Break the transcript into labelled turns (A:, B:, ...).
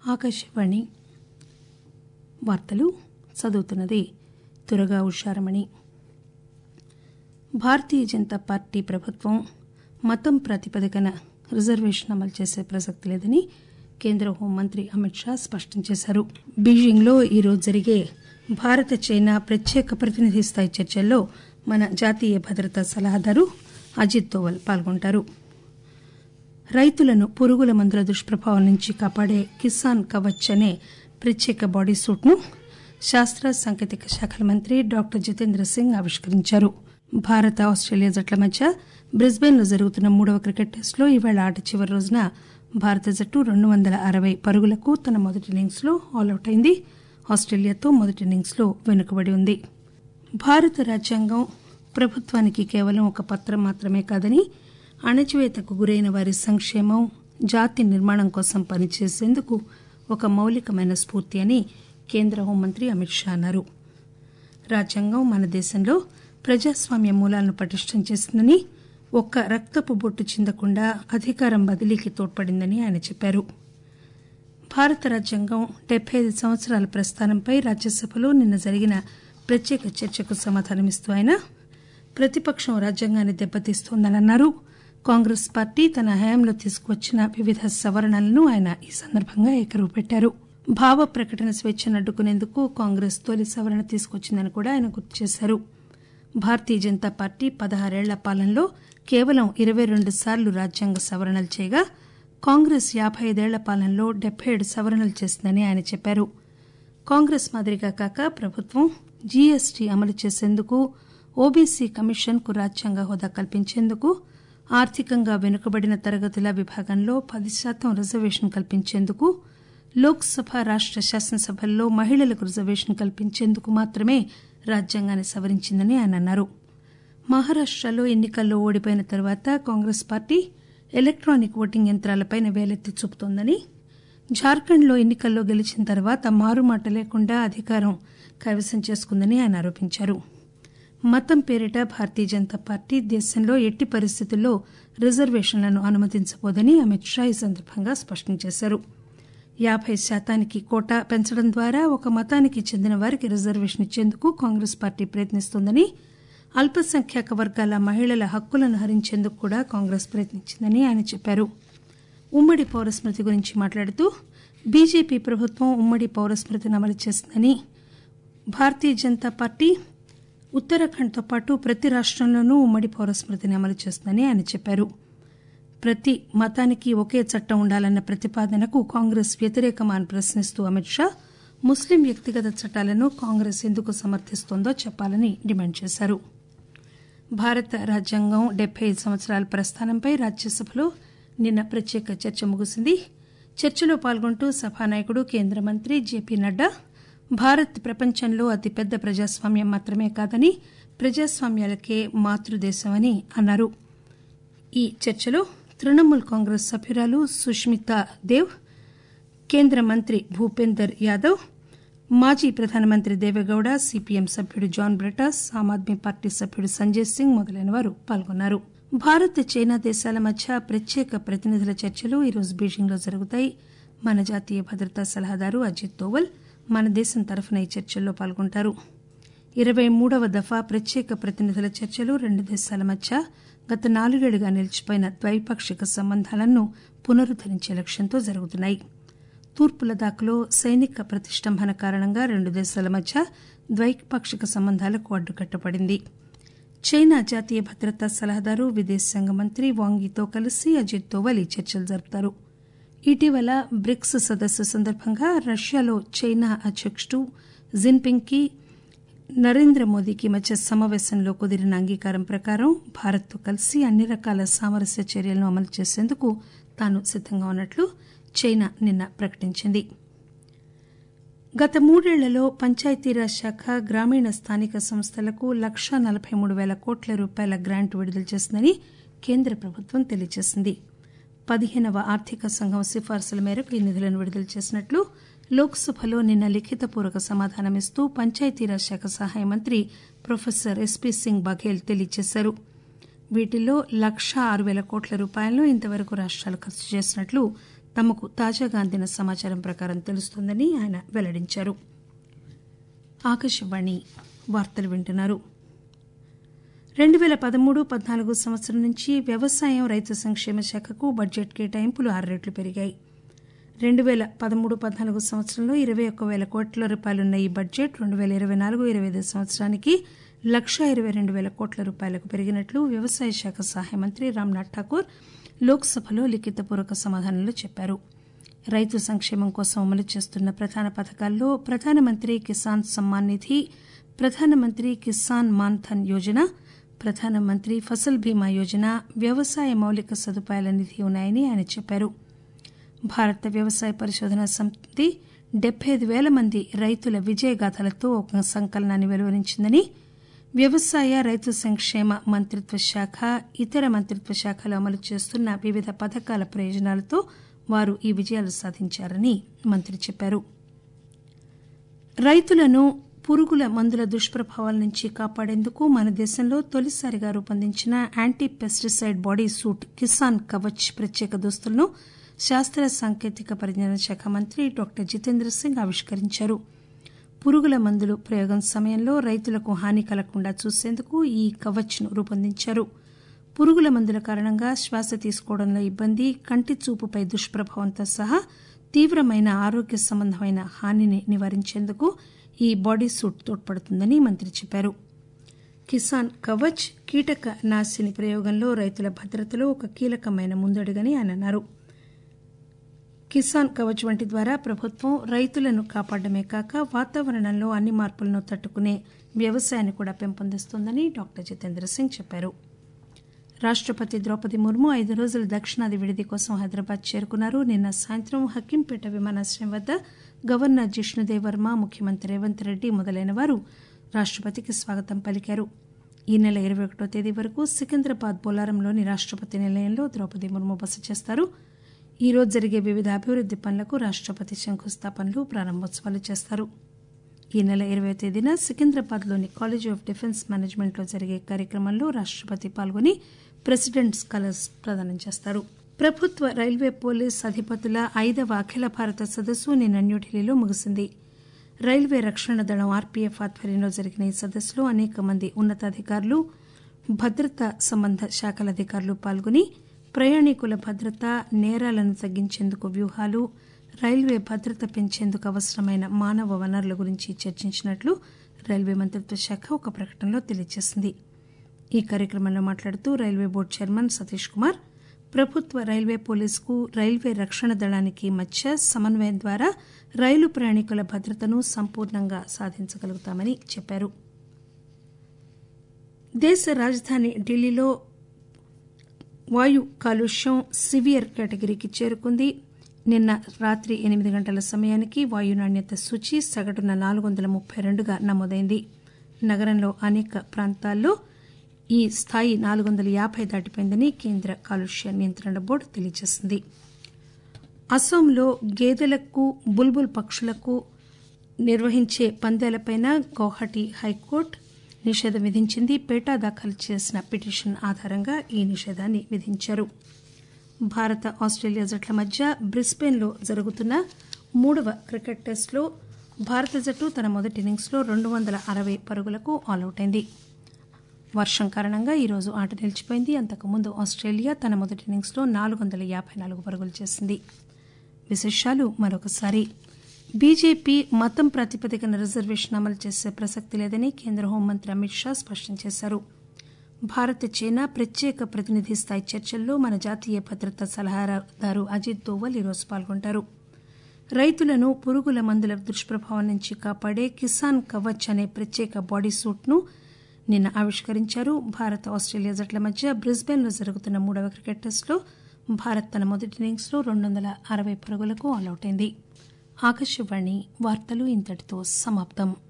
A: ఆకాశవాణి వార్తలు చదువుతున్నది తురగా ఉషారమణి భారతీయ జనతా పార్టీ ప్రభుత్వం మతం ప్రాతిపదికన రిజర్వేషన్ అమలు చేసే ప్రసక్తి లేదని కేంద్ర హోంమంత్రి అమిత్ షా స్పష్టం చేశారు బీజింగ్లో ఈరోజు జరిగే భారత చైనా ప్రత్యేక ప్రతినిధి స్థాయి చర్చల్లో మన జాతీయ భద్రతా సలహాదారు అజిత్ దోవల్ పాల్గొంటారు రైతులను పురుగుల మందుల దుష్ప్రభావం నుంచి కాపాడే కిసాన్ కవచ్ అనే ప్రత్యేక బాడీ సూట్ ను శాస్త్ర సాంకేతిక శాఖల మంత్రి డాక్టర్ జితేంద్ర సింగ్ ఆవిష్కరించారు భారత్ ఆస్టేలియా జట్ల మధ్య బ్రిస్బెన్ లో జరుగుతున్న మూడవ క్రికెట్ టెస్టులో ఈవేళ ఆట చివరి రోజున భారత జట్టు రెండు వందల అరవై పరుగులకు తన మొదటి ఇన్నింగ్స్ లో ఆలౌట్ అయింది ఆస్టేలియాతో మొదటి ఇన్నింగ్స్ లో వెనుకబడి ఉంది భారత రాజ్యాంగం ప్రభుత్వానికి కేవలం ఒక పత్రం మాత్రమే కాదని అణచివేతకు గురైన వారి సంక్షేమం జాతి నిర్మాణం కోసం పనిచేసేందుకు ఒక మౌలికమైన స్ఫూర్తి అని కేంద్ర హోంమంత్రి అమిత్ షా అన్నారు రాజ్యాంగం మన దేశంలో ప్రజాస్వామ్య మూలాలను పటిష్టం చేసిందని ఒక్క రక్తపు బొట్టు చిందకుండా అధికారం బదిలీకి తోడ్పడిందని ఆయన చెప్పారు భారత రాజ్యాంగం డెబ్బై ఐదు సంవత్సరాల ప్రస్థానంపై రాజ్యసభలో నిన్న జరిగిన ప్రత్యేక చర్చకు సమాధానమిస్తూ ఆయన ప్రతిపక్షం రాజ్యాంగాన్ని దెబ్బతీస్తోందని అన్నారు కాంగ్రెస్ పార్టీ తన హయాంలో తీసుకువచ్చిన వివిధ సవరణలను ఆయన ఈ సందర్భంగా ఏకరువు పెట్టారు భావ ప్రకటన స్వేచ్ఛను అడ్డుకునేందుకు కాంగ్రెస్ తొలి సవరణ తీసుకొచ్చిందని కూడా ఆయన గుర్తు చేశారు భారతీయ జనతా పార్టీ పదహారేళ్ల పాలనలో కేవలం ఇరవై రెండు సార్లు రాజ్యాంగ సవరణలు చేయగా కాంగ్రెస్ యాబై ఐదేళ్ల పాలనలో డెబ్బై ఏడు సవరణలు చేసిందని ఆయన చెప్పారు కాంగ్రెస్ మాదిరిగా కాక ప్రభుత్వం జీఎస్టీ అమలు చేసేందుకు ఓబీసీ కమిషన్ కు రాజ్యాంగ హోదా కల్పించేందుకు ఆర్థికంగా వెనుకబడిన తరగతుల విభాగంలో పది శాతం రిజర్వేషన్ కల్పించేందుకు లోక్సభ రాష్ట శాసనసభల్లో మహిళలకు రిజర్వేషన్ కల్పించేందుకు మాత్రమే రాజ్యాంగాన్ని సవరించిందని ఆయన అన్నారు మహారాష్టలో ఎన్నికల్లో ఓడిపోయిన తర్వాత కాంగ్రెస్ పార్టీ ఎలక్టానిక్ ఓటింగ్ యంత్రాలపై వేలెత్తి చూపుతోందని జార్ఖండ్లో ఎన్నికల్లో గెలిచిన తర్వాత మారుమాట లేకుండా అధికారం కైవసం చేసుకుందని ఆయన ఆరోపించారు మతం పేరిట భారతీయ జనతా పార్టీ దేశంలో ఎట్టి పరిస్థితుల్లో రిజర్వేషన్లను అనుమతించబోదని అమిత్ షా ఈ సందర్భంగా స్పష్టం చేశారు యాబై శాతానికి కోటా పెంచడం ద్వారా ఒక మతానికి చెందిన వారికి రిజర్వేషన్ ఇచ్చేందుకు కాంగ్రెస్ పార్టీ ప్రయత్నిస్తోందని అల్పసంఖ్యాక వర్గాల మహిళల హక్కులను హరించేందుకు కూడా కాంగ్రెస్ ప్రయత్నించిందని ఆయన చెప్పారు ఉమ్మడి పౌరస్మృతి గురించి మాట్లాడుతూ బీజేపీ ప్రభుత్వం ఉమ్మడి పౌరస్మృతిని అమలు చేసిందని భారతీయ జనతా పార్టీ ఉత్తరాఖండ్తో పాటు ప్రతి రాష్టంలోనూ ఉమ్మడి పౌరస్మృతిని అమలు చేస్తుందని ఆయన చెప్పారు ప్రతి మతానికి ఒకే చట్టం ఉండాలన్న ప్రతిపాదనకు కాంగ్రెస్ వ్యతిరేకమా అని ప్రశ్నిస్తూ అమిత్ షా ముస్లిం వ్యక్తిగత చట్టాలను కాంగ్రెస్ ఎందుకు సమర్థిస్తోందో చెప్పాలని డిమాండ్ చేశారు భారత రాజ్యాంగం డెబ్బై ఐదు సంవత్సరాల ప్రస్థానంపై రాజ్యసభలో నిన్న ప్రత్యేక చర్చ ముగిసింది చర్చలో పాల్గొంటూ సభానాయకుడు కేంద్ర మంత్రి జేపీ నడ్డా భారత్ ప్రపంచంలో అతిపెద్ద ప్రజాస్వామ్యం మాత్రమే కాదని ప్రజాస్వామ్యాలకే మాతృదేశమని అన్నారు ఈ చర్చలో తృణమూల్ కాంగ్రెస్ సభ్యురాలు సుష్మితా దేవ్ కేంద్ర మంత్రి భూపేందర్ యాదవ్ మాజీ ప్రధానమంత్రి దేవెగౌడ సిపిఎం సభ్యుడు జాన్ బ్రిటాస్ ఆమ్ ఆద్మీ పార్టీ సభ్యుడు సంజయ్ సింగ్ మొదలైన వారు పాల్గొన్నారు భారత్ చైనా దేశాల మధ్య ప్రత్యేక ప్రతినిధుల చర్చలు ఈరోజు బీజింగ్లో జరుగుతాయి మన జాతీయ భద్రతా సలహాదారు అజిత్ దోవల్ మన దేశం తరఫున ఈ చర్చల్లో పాల్గొంటారు ఇరవై మూడవ దఫా ప్రత్యేక ప్రతినిధుల చర్చలు రెండు దేశాల మధ్య గత నాలుగేళ్లుగా నిలిచిపోయిన ద్వైపాక్షిక సంబంధాలను పునరుద్దరించే లక్ష్యంతో జరుగుతున్నాయి తూర్పు లదాఖ్లో సైనిక ప్రతిష్టంభన కారణంగా రెండు దేశాల మధ్య ద్వైపాక్షిక సంబంధాలకు అడ్డుకట్టపడింది చైనా జాతీయ భద్రతా సలహాదారు విదేశాంగ మంత్రి వాంగీతో కలిసి అజిత్ దోవల్ ఈ చర్చలు జరుపుతారు ఇటీవల బ్రిక్స్ సదస్సు సందర్భంగా రష్యాలో చైనా అధ్యకుడు జిన్పింగ్ కి నరేంద్ర మోదీకి మధ్య సమావేశంలో కుదిరిన అంగీకారం ప్రకారం భారత్తో కలిసి అన్ని రకాల సామరస్య చర్యలను అమలు చేసేందుకు తాను సిద్దంగా ఉన్నట్లు చైనా నిన్న ప్రకటించింది గత మూడేళ్లలో పంచాయతీరాజ్ శాఖ గ్రామీణ స్థానిక సంస్థలకు లక్షా నలబై మూడు పేల కోట్ల రూపాయల గ్రాంట్ విడుదల చేసిందని కేంద్ర ప్రభుత్వం తెలియజేసింది పదిహేనవ ఆర్థిక సంఘం సిఫార్సుల మేరకు ఈ నిధులను విడుదల చేసినట్లు లోక్సభలో నిన్న లిఖితపూర్వక సమాధానమిస్తూ పంచాయతీరాజ్ శాఖ సహాయ మంత్రి ప్రొఫెసర్ ఎస్పీ సింగ్ బఘేల్ తెలియజేశారు వీటిల్లో లక్షా ఆరు పేల కోట్ల రూపాయలను ఇంతవరకు రాష్టాలు ఖర్చు చేసినట్లు తమకు తాజాగా అందిన సమాచారం ప్రకారం తెలుస్తోందని ఆయన వెల్లడించారు ఆకాశవాణి వార్తలు వింటున్నారు రెండు పేల పదమూడు పద్నాలుగు సంవత్సరం నుంచి వ్యవసాయం రైతు సంక్షేమ శాఖకు బడ్జెట్ కేటాయింపులు ఆరు రెట్లు పెరిగాయి రెండు పేల పదమూడు పద్నాలుగు సంవత్సరంలో ఇరవై ఒక్క పేల కోట్ల రూపాయలున్న ఈ బడ్జెట్ రెండు పేల ఇరవై నాలుగు ఇరవై ఐదు సంవత్సరానికి లక్షా ఇరవై రెండు పేల కోట్ల రూపాయలకు పెరిగినట్లు వ్యవసాయ శాఖ సహాయ మంత్రి రామ్నాథ్ ఠాకూర్ లోక్సభలో లిఖితపూర్వక సమాధానంలో చెప్పారు రైతు సంక్షేమం కోసం అమలు చేస్తున్న ప్రధాన పథకాల్లో ప్రధానమంత్రి కిసాన్ సమ్మాన్ నిధి ప్రధానమంత్రి కిసాన్ మాన్ ధన్ యోజన ప్రధానమంత్రి ఫసల్ బీమా యోజన వ్యవసాయ మౌలిక సదుపాయాల నిధి ఉన్నాయని ఆయన చెప్పారు భారత వ్యవసాయ పరిశోధన సమితి డెబ్బై ఐదు పేల మంది రైతుల విజయగాథలతో ఒక సంకలనాన్ని వెలువరించిందని వ్యవసాయ రైతు సంక్షేమ మంత్రిత్వ శాఖ ఇతర మంత్రిత్వ శాఖలు అమలు చేస్తున్న వివిధ పథకాల ప్రయోజనాలతో వారు ఈ విజయాలు సాధించారని మంత్రి చెప్పారు రైతులను పురుగుల మందుల దుష్ప్రభావాల నుంచి కాపాడేందుకు మన దేశంలో తొలిసారిగా రూపొందించిన anti pesticide body suit Kisan Kavach ప్రత్యేక దుస్తులను శాస్త్ర సాంకేతిక పరిజ్ఞాన శాఖ మంత్రి డాక్టర్ జితేంద్ర సింగ్ ఆవిష్కరించారు పురుగుల మందులు ప్రయోగం సమయంలో రైతులకు హాని కలగకుండా చూసేందుకు ఈ కవచ్ ను రూపొందించారు పురుగుల మందుల కారణంగా శ్వాస తీసుకోవడంలో ఇబ్బంది కంటి చూపుపై దుష్ప్రభావంతో సహా తీవ్రమైన ఆరోగ్య సంబంధమైన హానిని నివారించేందుకు ఈ బాడీ సూట్ తోడ్పడుతుందని మంత్రి చెప్పారు కిసాన్ కవచ్ కీటక నాశిని ప్రయోగంలో రైతుల భద్రతలో ఒక కీలకమైన ముందడుగని ఆయన అన్నారు కిసాన్ కవచ్ వంటి ద్వారా ప్రభుత్వం రైతులను కాపాడమే కాక వాతావరణంలో అన్ని మార్పులను తట్టుకునే వ్యవసాయాన్ని కూడా పెంపొందిస్తోందని డాక్టర్ జితేంద్ర సింగ్ చెప్పారు రాష్టపతి ద్రౌపది ముర్ము ఐదు రోజుల దక్షిణాది విడిది కోసం హైదరాబాద్ చేరుకున్నారు నిన్న సాయంత్రం హకీంపేట విమానాశ్రయం వద్ద గవర్నర్ జిష్ణుదేవ్ వర్మ ముఖ్యమంత్రి రేవంత్ రెడ్డి మొదలైన వారు రాష్టపతికి స్వాగతం పలికారు ఈ నెల ఇరవై ఒకటో తేదీ వరకు సికింద్రాబాద్ బొలారంలోని రాష్టపతి నిలయంలో ద్రౌపది ముర్ము బస చేస్తారు ఈ రోజు జరిగే వివిధ అభివృద్ది పనులకు రాష్టపతి శంకుస్థాపనలు ప్రారంభోత్సవాలు చేస్తారు ఈ నెల ఇరవై తేదీన సికింద్రాబాద్లోని కాలేజ్ ఆఫ్ డిఫెన్స్ మేనేజ్మెంట్లో జరిగే కార్యక్రమంలో రాష్టపతి పాల్గొని ప్రెసిడెంట్స్ కలర్స్ ప్రదానం చేస్తారు ప్రభుత్వ రైల్వే పోలీస్ అధిపతుల ఐదవ అఖిల భారత సదస్సు నిన్న న్యూఢిల్లీలో ముగిసింది రైల్వే రక్షణ దళం ఆర్పీఎఫ్ ఆధ్వర్యంలో జరిగిన ఈ సదస్సులో అనేక మంది ఉన్నతాధికారులు భద్రతా సంబంధ శాఖల అధికారులు పాల్గొని ప్రయాణికుల భద్రత నేరాలను తగ్గించేందుకు వ్యూహాలు రైల్వే భద్రత పెంచేందుకు అవసరమైన మానవ వనరుల గురించి చర్చించినట్లు రైల్వే మంత్రిత్వ శాఖ ఒక ప్రకటనలో తెలియజేసింది ఈ కార్యక్రమంలో మాట్లాడుతూ railway board chairman Satish Kumar ప్రభుత్వ రైల్వే పోలీసుకు రైల్వే రక్షణ దళానికి మధ్య సమన్వయం ద్వారా రైలు ప్రయాణికుల భద్రతను సంపూర్ణంగా సాధించగలుగుతామని చెప్పారు దేశ రాజధాని ఢిల్లీలో వాయు కాలుష్యం సివియర్ కేటగిరీకి చేరుకుంది నిన్న రాత్రి ఎనిమిది గంటల సమయానికి వాయు నాణ్యత సూచి సగటున నాలుగు వందల ముప్పై రెండుగా నమోదైంది నగరంలో అనేక ప్రాంతాల్లో ఈ స్థాయి నాలుగు వందల యాభై దాటిపోయిందని కేంద్ర కాలుష్య నియంత్రణ బోర్డు తెలియజేసింది అస్సాంలో గేదెలకు బుల్బుల్ పక్షులకు నిర్వహించే పందేలపై గౌహటి హైకోర్టు నిషేధం విధించింది పేటా దాఖలు చేసిన పిటిషన్ ఆధారంగా ఈ నిషేధాన్ని విధించారు భారత ఆస్ట్రేలియా జట్ల మధ్య బ్రిస్బెన్లో జరుగుతున్న మూడవ క్రికెట్ టెస్టులో భారత జట్టు తన మొదటి ఇన్నింగ్స్లో రెండు వందల అరవై పరుగులకు ఆలౌట్ అయింది వర్షం కారణంగా ఈరోజు ఆట నిలిచిపోయింది అంతకుముందు ఆస్ట్రేలియా తన మొదటి ఇన్నింగ్స్లో నాలుగు వందల యాభై నాలుగు పరుగులు చేసింది విశేషాలు మరొకసారి బీజేపీ మతం ప్రాతిపదికన రిజర్వేషన్ అమలు చేసే ప్రసక్తి లేదని కేంద్ర హోంమంత్రి అమిత్ షా స్పష్టం చేశారు భారత్ చైనా ప్రత్యేక ప్రతినిధి స్థాయి చర్చల్లో మన జాతీయ భద్రతా సలహాదారు అజిత్ దోవల్ ఈరోజు పాల్గొంటారు రైతులను పురుగుల మందుల దుష్ప్రభావం నుంచి కాపాడే కిసాన్ కవచ్ అనే ప్రత్యేక బాడీ సూట్ ను నిన్న ఆవిష్కరించారు భారత్ ఆస్ట్రేలియా జట్ల మధ్య బ్రిస్బెన్లో జరుగుతున్న మూడవ క్రికెట్ టెస్టులో భారత్ తన మొదటి ఇన్నింగ్స్లో రెండు వందల అరవై పరుగులకు ఆలౌట్ అయింది ఆకాశవాణి వార్తలు ఇంతటితో సమాప్తం